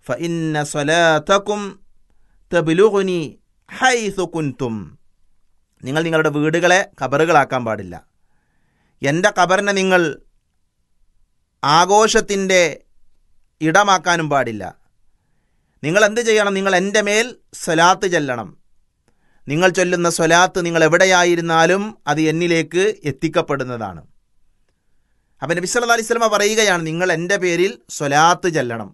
ഫ ഇന്ന സ്വലാത്തക്കും തബിലുഗുനി ഹൈസു കുൻതും നിങ്ങൾ നിങ്ങളുടെ വീടുകളെ ഖബറുകളാക്കാൻ പാടില്ല എൻ്റെ ഖബറിനെ നിങ്ങൾ ആഘോഷത്തിൻ്റെ ഇടമാക്കാനും പാടില്ല നിങ്ങൾ എന്ത് ചെയ്യണം നിങ്ങൾ എൻ്റെ മേൽ സ്വലാത്ത് ചെല്ലണം നിങ്ങൾ ചൊല്ലുന്ന സ്വലാത്ത് നിങ്ങൾ എവിടെയായിരുന്നാലും അത് എന്നിലേക്ക് എത്തിക്കപ്പെടുന്നതാണ് അപ്പം നബി സല്ലല്ലാഹു അലൈഹി വസല്ലമ പറയുകയാണ് നിങ്ങൾ എൻ്റെ പേരിൽ സ്വലാത്ത് ചെല്ലണം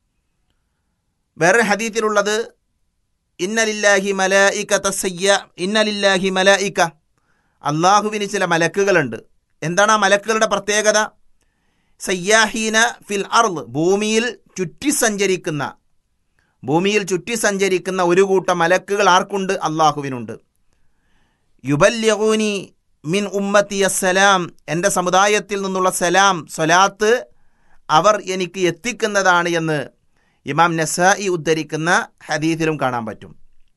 വേറൊരു ഹദീത്തിലുള്ളത് ഇന്നലില്ലാഹി മലായിക തസയ്യ ഇന്നലില്ലാഹി മലായിക അള്ളാഹുവിന് ചില മലക്കുകളുണ്ട് എന്താണ് ആ മലക്കുകളുടെ പ്രത്യേകത സയ്യാഹീന ഫിൽ അർള് ഭൂമിയിൽ ചുറ്റി സഞ്ചരിക്കുന്ന ഭൂമിയിൽ ചുറ്റി സഞ്ചരിക്കുന്ന ഒരു കൂട്ടം മലക്കുകൾ ആർക്കുണ്ട് അള്ളാഹുവിനുണ്ട് യുബല്യഹൂനി മിൻ ഉമ്മത്തി സലാം എൻ്റെ സമുദായത്തിൽ നിന്നുള്ള സലാം സ്വലാത്ത് അവർ എനിക്ക് എത്തിക്കുന്നതാണ് എന്ന് ഇമാം നസായി ഉദ്ധരിക്കുന്ന ഹദീസിലും കാണാൻ പറ്റും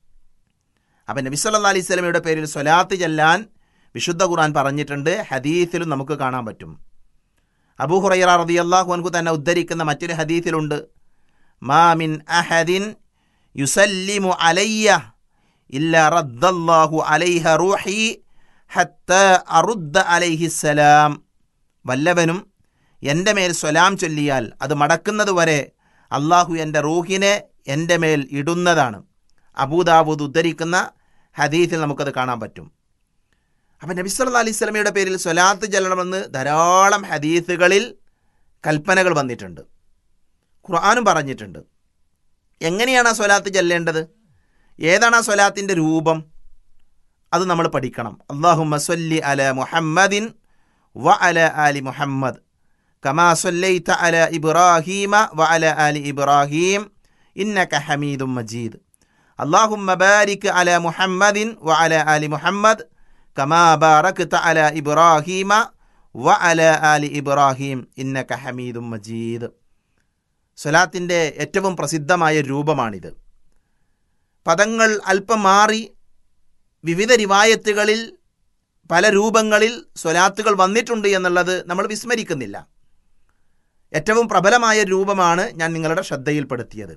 അപ്പം നബി സല്ലാ അലൈഹി സ്വലമയുടെ പേരിൽ സ്വലാത്ത് ചെല്ലാൻ വിശുദ്ധ ഖുർആൻ പറഞ്ഞിട്ടുണ്ട് ഹദീസിലും നമുക്ക് കാണാൻ പറ്റും അബൂ ഹുറൈറ റളിയല്ലാഹു അൻഹു തന്നെ ഉദ്ധരിക്കുന്ന മറ്റൊരു ഹദീസിലുണ്ട് മാ മിൻ അഹദിൻ യുസല്ലിമു അലയ്യ ഇല്ല റദ്ദല്ലാഹു അലൈഹ റൂഹി ഹത്ത അറുദ്ദ അലൈഹിസ്സലാം വല്ലവനും എൻ്റെ മേൽ സ്വലാം ചൊല്ലിയാൽ അത് മടക്കുന്നത് വരെ അള്ളാഹു എൻ്റെ റൂഹിനെ എൻ്റെ മേൽ ഇടുന്നതാണ് അബൂദാബൂദ് ഉദ്ധരിക്കുന്ന ഹദീസിൽ നമുക്കത് കാണാൻ പറ്റും അപ്പം നബി സല്ലല്ലാഹു അലൈഹി സ്വലമയുടെ പേരിൽ സ്വലാത്ത് ചെല്ലണമെന്ന് ധാരാളം ഹദീസുകളിൽ കൽപ്പനകൾ വന്നിട്ടുണ്ട് ഖുർആാനും പറഞ്ഞിട്ടുണ്ട് എങ്ങനെയാണ് ആ സ്വലാത്ത് ചെല്ലേണ്ടത് ഏതാണ് ആ സ്വലാത്തിൻ്റെ രൂപം അത് നമ്മൾ പഠിക്കണം അള്ളാഹു മസ്വല്ലി അല മുഹമ്മദിൻ വ അല ആലി മുഹമ്മദ് കമാ സൊല്ലൈത്ത അല ഇബ്രാഹീമ വ അല ആലി ഇബ്രാഹീം ഇന്നക ഹമീദും മജീദ് അള്ളാഹുമ്മ ബാരിക് അല മുഹമ്മദിൻ വ അല ആലി മുഹമ്മദ് കമാ ബാറക്ത അല ഇബ്രാഹീമ വ അല ആലി ഇബ്രാഹീം ഇന്നക ഹമീദും മജീദ് സ്വലാത്തിൻ്റെ ഏറ്റവും പ്രസിദ്ധമായ രൂപമാണിത് പദങ്ങൾ അല്പം മാറി വിവിധ റിവായത്തുകളിൽ പല രൂപങ്ങളിൽ സ്വലാത്തുകൾ വന്നിട്ടുണ്ട് എന്നുള്ളത് നമ്മൾ വിസ്മരിക്കുന്നില്ല ഏറ്റവും പ്രബലമായ രൂപമാണ് ഞാൻ നിങ്ങളുടെ ശ്രദ്ധയിൽപ്പെടുത്തിയത്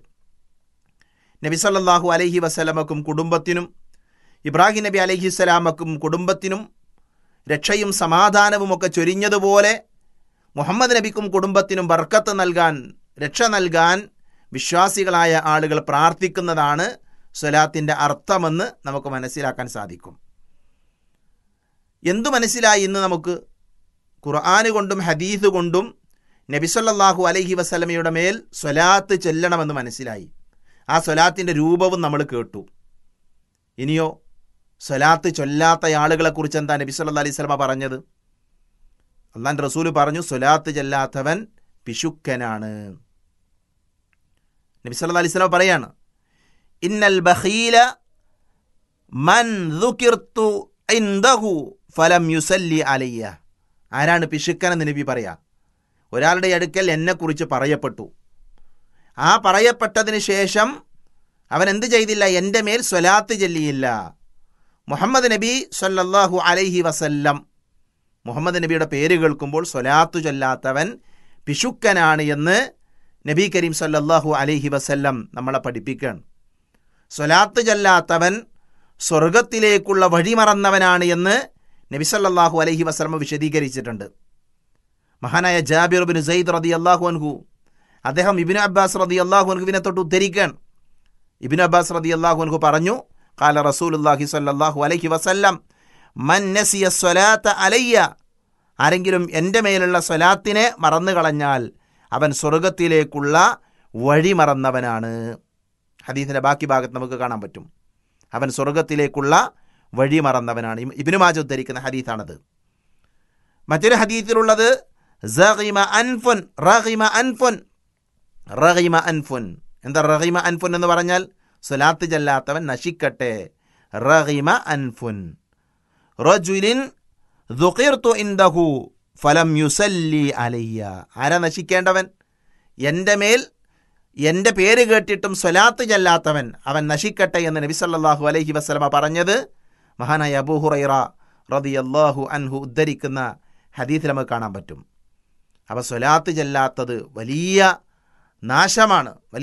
നബി സല്ലല്ലാഹു അലൈഹി വസലമക്കും കുടുംബത്തിനും ഇബ്രാഹിം നബി അലൈഹി സ്വലാമക്കും കുടുംബത്തിനും രക്ഷയും സമാധാനവുമൊക്കെ ചൊരിഞ്ഞതുപോലെ മുഹമ്മദ് നബിക്കും കുടുംബത്തിനും ബർക്കത്ത് നൽകാൻ രക്ഷ നൽകാൻ വിശ്വാസികളായ ആളുകൾ പ്രാർത്ഥിക്കുന്നതാണ് സ്വലാത്തിൻ്റെ അർത്ഥമെന്ന് നമുക്ക് മനസ്സിലാക്കാൻ സാധിക്കും എന്തു മനസ്സിലായി ഇന്ന് നമുക്ക് ഖുർആാന് കൊണ്ടും ഹദീസ് കൊണ്ടും നബിസല്ലാഹു അലൈഹി വസലമയുടെ മേൽ സ്വലാത്ത് ചെല്ലണമെന്ന് മനസ്സിലായി ആ സ്വലാത്തിൻ്റെ രൂപവും നമ്മൾ കേട്ടു ഇനിയോ സ്വലാത്ത് ചൊല്ലാത്ത ആളുകളെക്കുറിച്ച് എന്താ നബി സല്ലാ അലൈഹി സ്വലമ പറഞ്ഞത് അള്ളാൻ റസൂല് പറഞ്ഞു സ്വലാത്ത് ചെല്ലാത്തവൻ പിശുക്കനാണ് നബി സല്ലാ അലൈഹി സ്വലമ പറയാണ് ഇന്നൽ ബഖീല മൻ ദുക്കിർത്തു ഇൻദഹു ഫലം യുസല്ലി അലയ്യ ആരാണ് പിശുക്കൻ എന്ന് നബി പറയാ ഒരാളുടെ അടുക്കൽ എന്നെക്കുറിച്ച് പറയപ്പെട്ടു ആ പറയപ്പെട്ടതിന് ശേഷം അവൻ എന്ത് ചെയ്തില്ല എൻ്റെ മേൽ സ്വലാത്ത് ചെല്ലിയില്ല മുഹമ്മദ് നബി സല്ലല്ലാഹു അലൈഹി വസല്ലം മുഹമ്മദ് നബിയുടെ പേര് കേൾക്കുമ്പോൾ സ്വലാത്തു ചൊല്ലാത്തവൻ പിശുക്കനാണ് എന്ന് നബി കരീം സല്ലല്ലാഹു അലൈഹി വസല്ലം നമ്മളെ പഠിപ്പിക്കുകയാണ് സ്വലാത്ത് ചൊല്ലാത്തവൻ സ്വർഗത്തിലേക്കുള്ള വഴിമറന്നവനാണ് എന്ന് നബി സല്ലല്ലാഹു അലൈഹി വസല്ലം വിശദീകരിച്ചിട്ടുണ്ട് മഹാനായ ജാബിർ ബിൻ സെയ്ദ് റതി അള്ളാഹു അൻഹു അദ്ദേഹം ഇബിനു അബ്ബാസ് റതി അള്ളാഹു അൻഹുവിനെ തൊട്ട് ഉദ്ധരിക്കുകയാണ് ഇബിനു അബ്ബാസ് റതി അള്ളാഹു അൻഹു പറഞ്ഞു കാല റസൂലുല്ലാഹി സല്ലല്ലാഹു അലൈഹി വസല്ലം മൻ നസിയ സ്വലാത്ത അലയ്യ ആരെങ്കിലും എൻ്റെ മേലുള്ള സ്വലാത്തിനെ മറന്നു കളഞ്ഞാൽ അവൻ സ്വർഗത്തിലേക്കുള്ള വഴി മറന്നവനാണ് ഹദീസിൻ്റെ ബാക്കി ഭാഗത്ത് നമുക്ക് കാണാൻ പറ്റും അവൻ സ്വർഗത്തിലേക്കുള്ള വഴി മറന്നവനാണ് ഇബിനു മാജ ഉദ്ധരിക്കുന്ന ഹദീസാണത് മറ്റൊരു ഹദീസിലുള്ളത് റഹിമ അൻഫുൻ റഹിമ അൻഫുൻ റഹിമ അൻഫുൻ എന്താ റഹിമ അൻഫുൻ എന്ന് പറഞ്ഞാൽ സ്വലാത്ത് ചെല്ലാത്തവൻ നശിക്കട്ടെ റഹിമ അൻഫുൻ റജുലിൻ ദുഖിർത്തു ഇൻദഹു ഫലം യുസല്ലി അലയ്യ ആരാ നശിക്കേണ്ടവൻ എൻ്റെ മേൽ എൻ്റെ പേര് കേട്ടിട്ടും സ്വലാത്ത് ചെല്ലാത്തവൻ അവൻ നശിക്കട്ടെ എന്ന് നബി സല്ലല്ലാഹു അലൈഹി വസല്ലമ പറഞ്ഞത് മഹാനായ അബൂ ഹുറൈറ റളിയല്ലാഹു അൻഹു ഉദ്ധരിക്കുന്ന ഹദീസിൽ നമുക്ക് കാണാൻ പറ്റും അപ്പോൾ സ്വലാത്ത് ചെല്ലാത്തത് വലിയ നാശമാണ് വലിയ